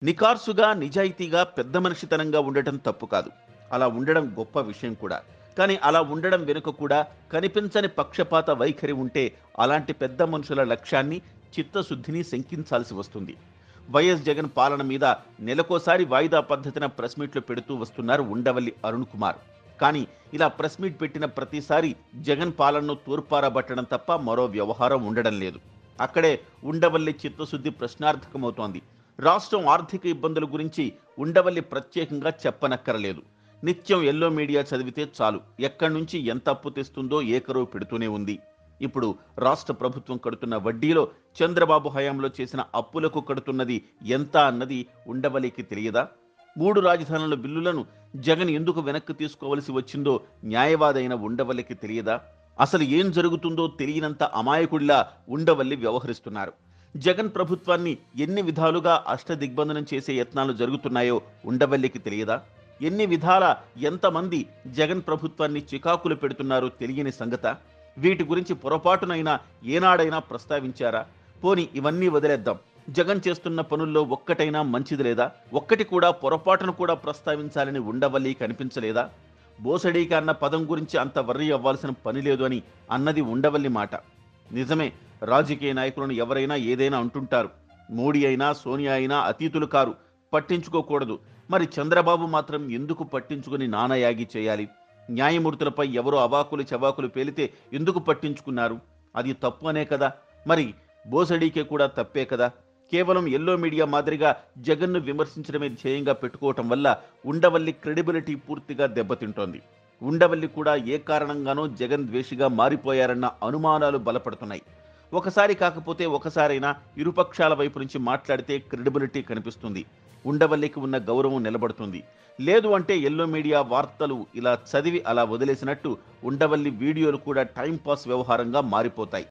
నికార్సుగా నిజాయితీగా పెద్ద మనిషితనంగా ఉండటం తప్పు కాదు అలా ఉండడం గొప్ప విషయం కూడా కానీ అలా ఉండడం వెనుక కూడా కనిపించని పక్షపాత వైఖరి ఉంటే అలాంటి పెద్ద మనుషుల లక్ష్యాన్ని చిత్తశుద్ధిని శంకించాల్సి వస్తుంది వైఎస్ జగన్ పాలన మీద నెలకోసారి వాయిదా పద్ధతిన ప్రెస్ మీట్లు పెడుతూ వస్తున్నారు ఉండవల్లి అరుణ్ కుమార్ కానీ ఇలా ప్రెస్ మీట్ పెట్టిన ప్రతిసారి జగన్ పాలనను తూర్పారబట్టడం తప్ప మరో వ్యవహారం ఉండడం లేదు అక్కడే ఉండవల్లి చిత్తశుద్ధి ప్రశ్నార్థకమవుతోంది రాష్ట్రం ఆర్థిక ఇబ్బందుల గురించి ఉండవల్లి ప్రత్యేకంగా చెప్పనక్కరలేదు నిత్యం ఎల్లో మీడియా చదివితే చాలు ఎక్కడి నుంచి ఎంత అప్పు తెస్తుందో ఏకరువు పెడుతూనే ఉంది ఇప్పుడు రాష్ట్ర ప్రభుత్వం కడుతున్న వడ్డీలో చంద్రబాబు హయాంలో చేసిన అప్పులకు కడుతున్నది ఎంత అన్నది ఉండవల్లికి తెలియదా మూడు రాజధానుల బిల్లులను జగన్ ఎందుకు వెనక్కి తీసుకోవలసి వచ్చిందో న్యాయవాదైన ఉండవల్లికి తెలియదా అసలు ఏం జరుగుతుందో తెలియనంత అమాయకుడిలా ఉండవల్లి వ్యవహరిస్తున్నారు జగన్ ప్రభుత్వాన్ని ఎన్ని విధాలుగా అష్టదిగ్బంధనం చేసే యత్నాలు జరుగుతున్నాయో ఉండవల్లికి తెలియదా ఎన్ని విధాల ఎంతమంది జగన్ ప్రభుత్వాన్ని చికాకులు పెడుతున్నారో తెలియని సంగత వీటి గురించి పొరపాటునైనా ఏనాడైనా ప్రస్తావించారా పోని ఇవన్నీ వదిలేద్దాం జగన్ చేస్తున్న పనుల్లో ఒక్కటైనా మంచిది లేదా ఒక్కటి కూడా పొరపాటును కూడా ప్రస్తావించాలని ఉండవల్లి కనిపించలేదా బోసడీకి అన్న పదం గురించి అంత వర్రీ అవ్వాల్సిన పని లేదు అని అన్నది ఉండవల్లి మాట నిజమే రాజకీయ నాయకులను ఎవరైనా ఏదైనా అంటుంటారు మోడీ అయినా సోనియా అయినా అతీతులు కారు పట్టించుకోకూడదు మరి చంద్రబాబు మాత్రం ఎందుకు పట్టించుకుని నానయాగి చేయాలి న్యాయమూర్తులపై ఎవరో అవాకులు చవాకులు పేలితే ఎందుకు పట్టించుకున్నారు అది తప్పు అనే కదా మరి బోసడీకే కూడా తప్పే కదా కేవలం ఎల్లో మీడియా మాదిరిగా జగన్ను విమర్శించడమే ధ్యేయంగా పెట్టుకోవటం వల్ల ఉండవల్లి క్రెడిబిలిటీ పూర్తిగా దెబ్బతింటోంది ఉండవల్లి కూడా ఏ కారణంగానో జగన్ ద్వేషిగా మారిపోయారన్న అనుమానాలు బలపడుతున్నాయి ఒకసారి కాకపోతే ఒకసారైనా ఇరుపక్షాల వైపు నుంచి మాట్లాడితే క్రెడిబిలిటీ కనిపిస్తుంది ఉండవల్లికి ఉన్న గౌరవం నిలబడుతుంది లేదు అంటే ఎల్లో మీడియా వార్తలు ఇలా చదివి అలా వదిలేసినట్టు ఉండవల్లి వీడియోలు కూడా టైంపాస్ వ్యవహారంగా మారిపోతాయి